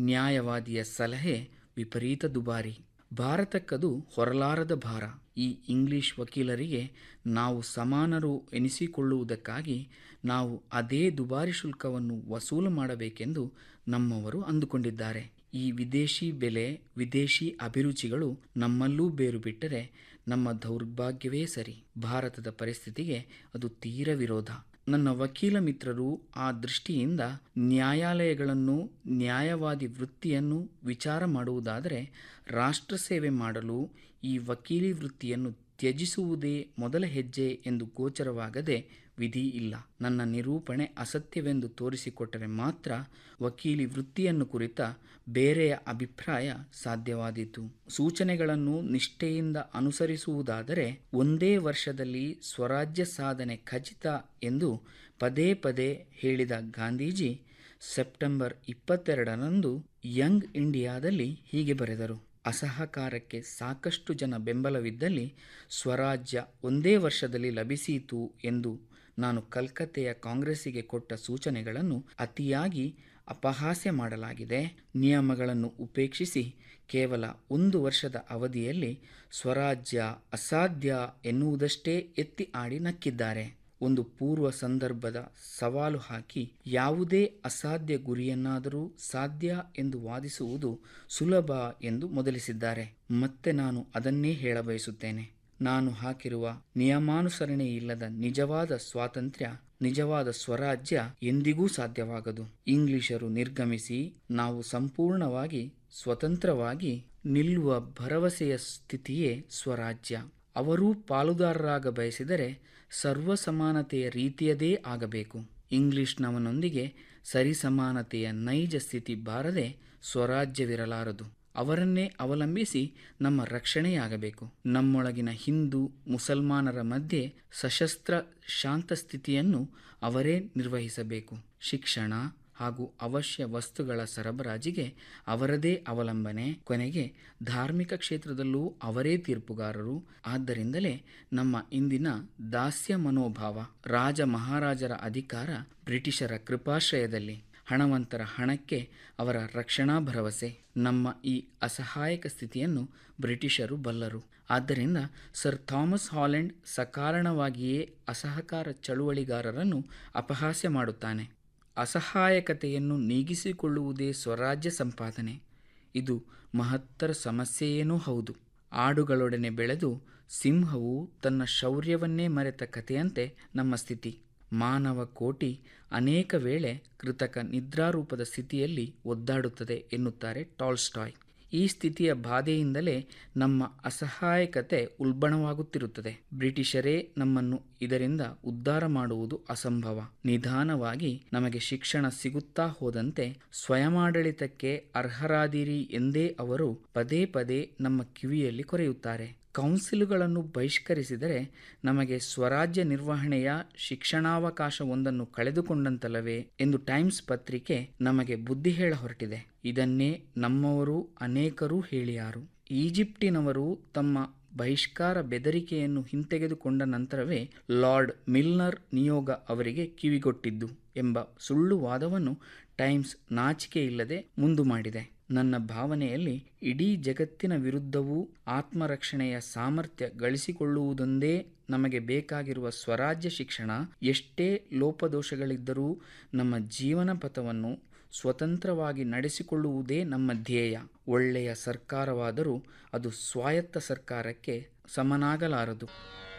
ನ್ಯಾಯವಾದಿಯ ಸಲಹೆ ವಿಪರೀತ ದುಬಾರಿ ಭಾರತಕ್ಕದು ಹೊರಲಾರದ ಭಾರ ಈ ಇಂಗ್ಲಿಷ್ ವಕೀಲರಿಗೆ ನಾವು ಸಮಾನರು ಎನಿಸಿಕೊಳ್ಳುವುದಕ್ಕಾಗಿ ನಾವು ಅದೇ ದುಬಾರಿ ಶುಲ್ಕವನ್ನು ವಸೂಲು ಮಾಡಬೇಕೆಂದು ನಮ್ಮವರು ಅಂದುಕೊಂಡಿದ್ದಾರೆ ಈ ವಿದೇಶಿ ಬೆಲೆ ವಿದೇಶಿ ಅಭಿರುಚಿಗಳು ನಮ್ಮಲ್ಲೂ ಬೇರು ಬಿಟ್ಟರೆ ನಮ್ಮ ದೌರ್ಭಾಗ್ಯವೇ ಸರಿ ಭಾರತದ ಪರಿಸ್ಥಿತಿಗೆ ಅದು ತೀರ ವಿರೋಧ ನನ್ನ ವಕೀಲ ಮಿತ್ರರು ಆ ದೃಷ್ಟಿಯಿಂದ ನ್ಯಾಯಾಲಯಗಳನ್ನು ನ್ಯಾಯವಾದಿ ವೃತ್ತಿಯನ್ನು ವಿಚಾರ ಮಾಡುವುದಾದರೆ ರಾಷ್ಟ್ರ ಸೇವೆ ಮಾಡಲು ಈ ವಕೀಲಿ ವೃತ್ತಿಯನ್ನು ತ್ಯಜಿಸುವುದೇ ಮೊದಲ ಹೆಜ್ಜೆ ಎಂದು ಗೋಚರವಾಗದೆ ವಿಧಿ ಇಲ್ಲ ನನ್ನ ನಿರೂಪಣೆ ಅಸತ್ಯವೆಂದು ತೋರಿಸಿಕೊಟ್ಟರೆ ಮಾತ್ರ ವಕೀಲಿ ವೃತ್ತಿಯನ್ನು ಕುರಿತ ಬೇರೆಯ ಅಭಿಪ್ರಾಯ ಸಾಧ್ಯವಾದೀತು ಸೂಚನೆಗಳನ್ನು ನಿಷ್ಠೆಯಿಂದ ಅನುಸರಿಸುವುದಾದರೆ ಒಂದೇ ವರ್ಷದಲ್ಲಿ ಸ್ವರಾಜ್ಯ ಸಾಧನೆ ಖಚಿತ ಎಂದು ಪದೇ ಪದೇ ಹೇಳಿದ ಗಾಂಧೀಜಿ ಸೆಪ್ಟೆಂಬರ್ ಇಪ್ಪತ್ತೆರಡರಂದು ಯಂಗ್ ಇಂಡಿಯಾದಲ್ಲಿ ಹೀಗೆ ಬರೆದರು ಅಸಹಕಾರಕ್ಕೆ ಸಾಕಷ್ಟು ಜನ ಬೆಂಬಲವಿದ್ದಲ್ಲಿ ಸ್ವರಾಜ್ಯ ಒಂದೇ ವರ್ಷದಲ್ಲಿ ಲಭಿಸೀತು ಎಂದು ನಾನು ಕಲ್ಕತ್ತೆಯ ಕಾಂಗ್ರೆಸ್ಸಿಗೆ ಕೊಟ್ಟ ಸೂಚನೆಗಳನ್ನು ಅತಿಯಾಗಿ ಅಪಹಾಸ್ಯ ಮಾಡಲಾಗಿದೆ ನಿಯಮಗಳನ್ನು ಉಪೇಕ್ಷಿಸಿ ಕೇವಲ ಒಂದು ವರ್ಷದ ಅವಧಿಯಲ್ಲಿ ಸ್ವರಾಜ್ಯ ಅಸಾಧ್ಯ ಎನ್ನುವುದಷ್ಟೇ ಎತ್ತಿ ಆಡಿ ನಕ್ಕಿದ್ದಾರೆ ಒಂದು ಪೂರ್ವ ಸಂದರ್ಭದ ಸವಾಲು ಹಾಕಿ ಯಾವುದೇ ಅಸಾಧ್ಯ ಗುರಿಯನ್ನಾದರೂ ಸಾಧ್ಯ ಎಂದು ವಾದಿಸುವುದು ಸುಲಭ ಎಂದು ಮೊದಲಿಸಿದ್ದಾರೆ ಮತ್ತೆ ನಾನು ಅದನ್ನೇ ಹೇಳಬಯಸುತ್ತೇನೆ ನಾನು ಹಾಕಿರುವ ನಿಯಮಾನುಸರಣೆ ಇಲ್ಲದ ನಿಜವಾದ ಸ್ವಾತಂತ್ರ್ಯ ನಿಜವಾದ ಸ್ವರಾಜ್ಯ ಎಂದಿಗೂ ಸಾಧ್ಯವಾಗದು ಇಂಗ್ಲಿಷರು ನಿರ್ಗಮಿಸಿ ನಾವು ಸಂಪೂರ್ಣವಾಗಿ ಸ್ವತಂತ್ರವಾಗಿ ನಿಲ್ಲುವ ಭರವಸೆಯ ಸ್ಥಿತಿಯೇ ಸ್ವರಾಜ್ಯ ಅವರೂ ಪಾಲುದಾರರಾಗ ಬಯಸಿದರೆ ಸರ್ವಸಮಾನತೆಯ ರೀತಿಯದೇ ಆಗಬೇಕು ಇಂಗ್ಲಿಷ್ನವನೊಂದಿಗೆ ಸರಿಸಮಾನತೆಯ ನೈಜ ಸ್ಥಿತಿ ಬಾರದೆ ಸ್ವರಾಜ್ಯವಿರಲಾರದು ಅವರನ್ನೇ ಅವಲಂಬಿಸಿ ನಮ್ಮ ರಕ್ಷಣೆಯಾಗಬೇಕು ನಮ್ಮೊಳಗಿನ ಹಿಂದೂ ಮುಸಲ್ಮಾನರ ಮಧ್ಯೆ ಸಶಸ್ತ್ರ ಶಾಂತ ಸ್ಥಿತಿಯನ್ನು ಅವರೇ ನಿರ್ವಹಿಸಬೇಕು ಶಿಕ್ಷಣ ಹಾಗೂ ಅವಶ್ಯ ವಸ್ತುಗಳ ಸರಬರಾಜಿಗೆ ಅವರದೇ ಅವಲಂಬನೆ ಕೊನೆಗೆ ಧಾರ್ಮಿಕ ಕ್ಷೇತ್ರದಲ್ಲೂ ಅವರೇ ತೀರ್ಪುಗಾರರು ಆದ್ದರಿಂದಲೇ ನಮ್ಮ ಇಂದಿನ ದಾಸ್ಯ ಮನೋಭಾವ ರಾಜ ಮಹಾರಾಜರ ಅಧಿಕಾರ ಬ್ರಿಟಿಷರ ಕೃಪಾಶ್ರಯದಲ್ಲಿ ಹಣವಂತರ ಹಣಕ್ಕೆ ಅವರ ರಕ್ಷಣಾ ಭರವಸೆ ನಮ್ಮ ಈ ಅಸಹಾಯಕ ಸ್ಥಿತಿಯನ್ನು ಬ್ರಿಟಿಷರು ಬಲ್ಲರು ಆದ್ದರಿಂದ ಸರ್ ಥಾಮಸ್ ಹಾಲೆಂಡ್ ಸಕಾರಣವಾಗಿಯೇ ಅಸಹಕಾರ ಚಳುವಳಿಗಾರರನ್ನು ಅಪಹಾಸ್ಯ ಮಾಡುತ್ತಾನೆ ಅಸಹಾಯಕತೆಯನ್ನು ನೀಗಿಸಿಕೊಳ್ಳುವುದೇ ಸ್ವರಾಜ್ಯ ಸಂಪಾದನೆ ಇದು ಮಹತ್ತರ ಸಮಸ್ಯೆಯೇನೂ ಹೌದು ಆಡುಗಳೊಡನೆ ಬೆಳೆದು ಸಿಂಹವು ತನ್ನ ಶೌರ್ಯವನ್ನೇ ಮರೆತ ಕಥೆಯಂತೆ ನಮ್ಮ ಸ್ಥಿತಿ ಮಾನವ ಕೋಟಿ ಅನೇಕ ವೇಳೆ ಕೃತಕ ನಿದ್ರಾರೂಪದ ಸ್ಥಿತಿಯಲ್ಲಿ ಒದ್ದಾಡುತ್ತದೆ ಎನ್ನುತ್ತಾರೆ ಟಾಲ್ಸ್ಟಾಯ್ ಈ ಸ್ಥಿತಿಯ ಬಾಧೆಯಿಂದಲೇ ನಮ್ಮ ಅಸಹಾಯಕತೆ ಉಲ್ಬಣವಾಗುತ್ತಿರುತ್ತದೆ ಬ್ರಿಟಿಷರೇ ನಮ್ಮನ್ನು ಇದರಿಂದ ಉದ್ಧಾರ ಮಾಡುವುದು ಅಸಂಭವ ನಿಧಾನವಾಗಿ ನಮಗೆ ಶಿಕ್ಷಣ ಸಿಗುತ್ತಾ ಹೋದಂತೆ ಸ್ವಯಮಾಡಳಿತಕ್ಕೆ ಅರ್ಹರಾದಿರಿ ಎಂದೇ ಅವರು ಪದೇ ಪದೇ ನಮ್ಮ ಕಿವಿಯಲ್ಲಿ ಕೊರೆಯುತ್ತಾರೆ ಕೌನ್ಸಿಲುಗಳನ್ನು ಬಹಿಷ್ಕರಿಸಿದರೆ ನಮಗೆ ಸ್ವರಾಜ್ಯ ನಿರ್ವಹಣೆಯ ಶಿಕ್ಷಣಾವಕಾಶವೊಂದನ್ನು ಕಳೆದುಕೊಂಡಂತಲ್ಲವೇ ಎಂದು ಟೈಮ್ಸ್ ಪತ್ರಿಕೆ ನಮಗೆ ಬುದ್ಧಿ ಹೇಳ ಹೊರಟಿದೆ ಇದನ್ನೇ ನಮ್ಮವರು ಅನೇಕರೂ ಹೇಳಿಯಾರು ಈಜಿಪ್ಟಿನವರು ತಮ್ಮ ಬಹಿಷ್ಕಾರ ಬೆದರಿಕೆಯನ್ನು ಹಿಂತೆಗೆದುಕೊಂಡ ನಂತರವೇ ಲಾರ್ಡ್ ಮಿಲ್ನರ್ ನಿಯೋಗ ಅವರಿಗೆ ಕಿವಿಗೊಟ್ಟಿದ್ದು ಎಂಬ ಸುಳ್ಳು ವಾದವನ್ನು ಟೈಮ್ಸ್ ನಾಚಿಕೆಯಿಲ್ಲದೆ ಮುಂದು ಮಾಡಿದೆ ನನ್ನ ಭಾವನೆಯಲ್ಲಿ ಇಡೀ ಜಗತ್ತಿನ ವಿರುದ್ಧವೂ ಆತ್ಮರಕ್ಷಣೆಯ ಸಾಮರ್ಥ್ಯ ಗಳಿಸಿಕೊಳ್ಳುವುದೊಂದೇ ನಮಗೆ ಬೇಕಾಗಿರುವ ಸ್ವರಾಜ್ಯ ಶಿಕ್ಷಣ ಎಷ್ಟೇ ಲೋಪದೋಷಗಳಿದ್ದರೂ ನಮ್ಮ ಜೀವನ ಪಥವನ್ನು ಸ್ವತಂತ್ರವಾಗಿ ನಡೆಸಿಕೊಳ್ಳುವುದೇ ನಮ್ಮ ಧ್ಯೇಯ ಒಳ್ಳೆಯ ಸರ್ಕಾರವಾದರೂ ಅದು ಸ್ವಾಯತ್ತ ಸರ್ಕಾರಕ್ಕೆ ಸಮನಾಗಲಾರದು